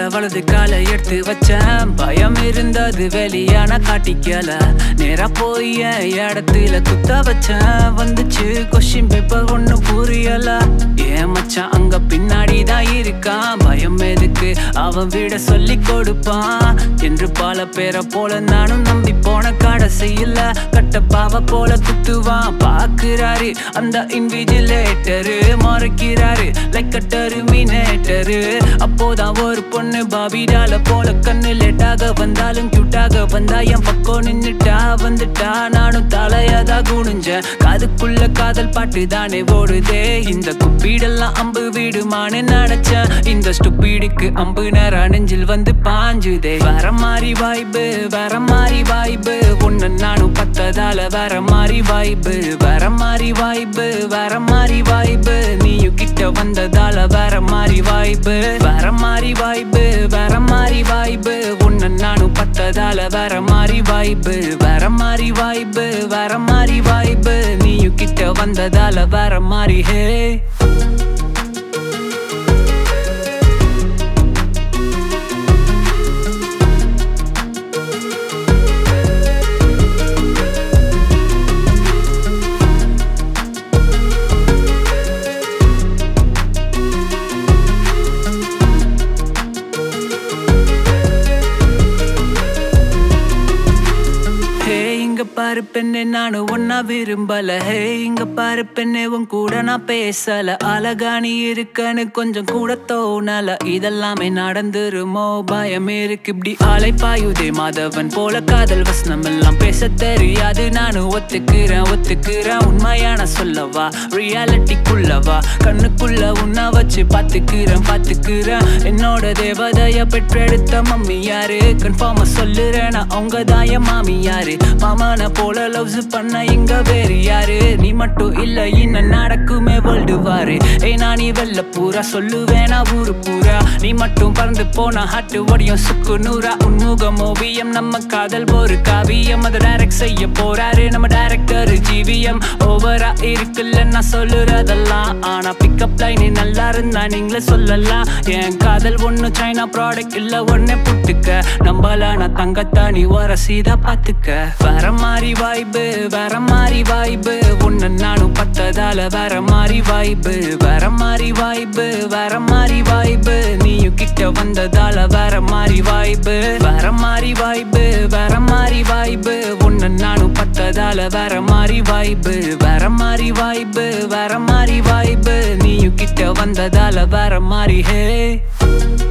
வலது காலை எடுத்து வச்சேன் பயம் இருந்தது வெளியான காட்டிக்கல நேரா போய் என் இடத்துல குத்த வச்சேன் வந்துச்சு கொஷின் பேப்பர் ஒன்னும் புரியல ஏன் மச்சான் அங்க பின்னாடி தான் இருக்கான் பயம் எதுக்கு அவன் விட சொல்லி கொடுப்பான் என்று பல பேரை போல நானும் நம்பி போன கடைசியில கட்டப்பாவ போல குத்துவான் பாக்குறாரு அந்த இன்விஜிலேட்டரு மறைக்கிறாரு லைக் டெர்மினேட்டரு அப்போதான் ஒரு பொண்ணு பாபிடால போல கண்ணு லேட்டாக வந்தாலும் கியூட்டாக வந்தா என் பக்கம் நின்னுட்டா வந்துட்டா நானும் தலையதா குனிஞ்சேன் காதுக்குள்ள காதல் பாட்டு தானே ஓடுதே இந்த குப்பீடெல்லாம் அம்பு வீடுமான்னு நினைச்சேன் இந்த ஸ்டுப்பீடுக்கு அம்பு நேரா நெஞ்சில் வந்து பாஞ்சுதே வர மாதிரி வாய்ப்பு வர மாதிரி வாய்ப்பு உன்ன நானும் பத்ததால வர மாதிரி வாய்ப்பு வர மாதிரி வாய்ப்பு வர மாதிரி வாய்ப்பு நீயும் கிட்ட வந்ததால வர மாதிரி வாய்ப்பு வர மாதிரி வாய்ப்பு வர மாதிரி வாய்ப்பு உன்ன நானும் பத்ததால வர மாதிரி வாய்ப்பு வர மாதிரி வாய்ப்பு வர மாதிரி வாய்ப்பு நீயும் கிட்ட வந்ததால வர மாதிரி ஹே ஹே இங்க பாரு பெண்ணே நானும் ஒன்னா விரும்பல ஹே இங்க பாரு பெண்ணே உன் கூட நான் பேசல அழகா நீ இருக்கன்னு கொஞ்சம் கூட தோணல இதெல்லாமே நடந்துருமோ பயம் இருக்கு இப்படி ஆலை பாயுதே மாதவன் போல காதல் வசனம் எல்லாம் பேச தெரியாது நானும் ஒத்துக்கிறேன் ஒத்துக்கிறேன் உண்மையான சொல்லவா ரியாலிட்டிக்குள்ளவா கண்ணுக்குள்ள உன்னை வச்சு பாத்துக்கிறேன் பாத்துக்கிறேன் என்னோட தேவதைய பெற்றெடுத்த மம்மி யாரு கன்ஃபார்மா சொல்லுறேன் நான் அவங்க தான் என் மாமி யாரு மாமான போல லவ்ஸ் பண்ண இங்க வேறு யாரு நீ மட்டும் இல்ல இன்னும் நடக்குமே வேர்ல்டு வாரு ஏ நான் நீ வெள்ள பூரா சொல்லுவேனா ஊரு பூரா நீ மட்டும் பறந்து போனா ஹட்டு ஒடியும் சுக்கு நூறா உன்முகம் ஓவியம் நம்ம காதல் ஒரு காவியம் அதை டைரக்ட் செய்ய போறாரு நம்ம டைரக்டர் ஜீவியம் ஓவரா இருக்குல்ல நான் சொல்லுறதெல்லாம் ஆனா பிக்கப் லைன் நல்லா இருந்தா நீங்களே சொல்லலாம் என் காதல் ஒண்ணு சைனா ப்ராடக்ட் இல்ல ஒண்ணே புட்டுக்க நம்பல நான் தங்கத்தானி வர சீதா பாத்துக்க வர மாதிரி வாய்ப்பு வர மாதிரி வாய்ப்பு உன்ன நானும் பத்ததால வர மாதிரி வாய்ப்பு வர மாதிரி வாய்ப்பு வர மாதிரி வாய்ப்பு நீயும் கிட்ட வந்ததால வர மாதிரி வாய்ப்பு வர மாதிரி வாய்ப்பு வர மாதிரி வாய்ப்பு உன்ன நானும் பத்ததால வர மாதிரி வாய்ப்பு வர மாதிரி வாய்ப்பு வர மாதிரி வாய்ப்பு நீயும் கிட்ட வந்ததால வர மாதிரி ஹே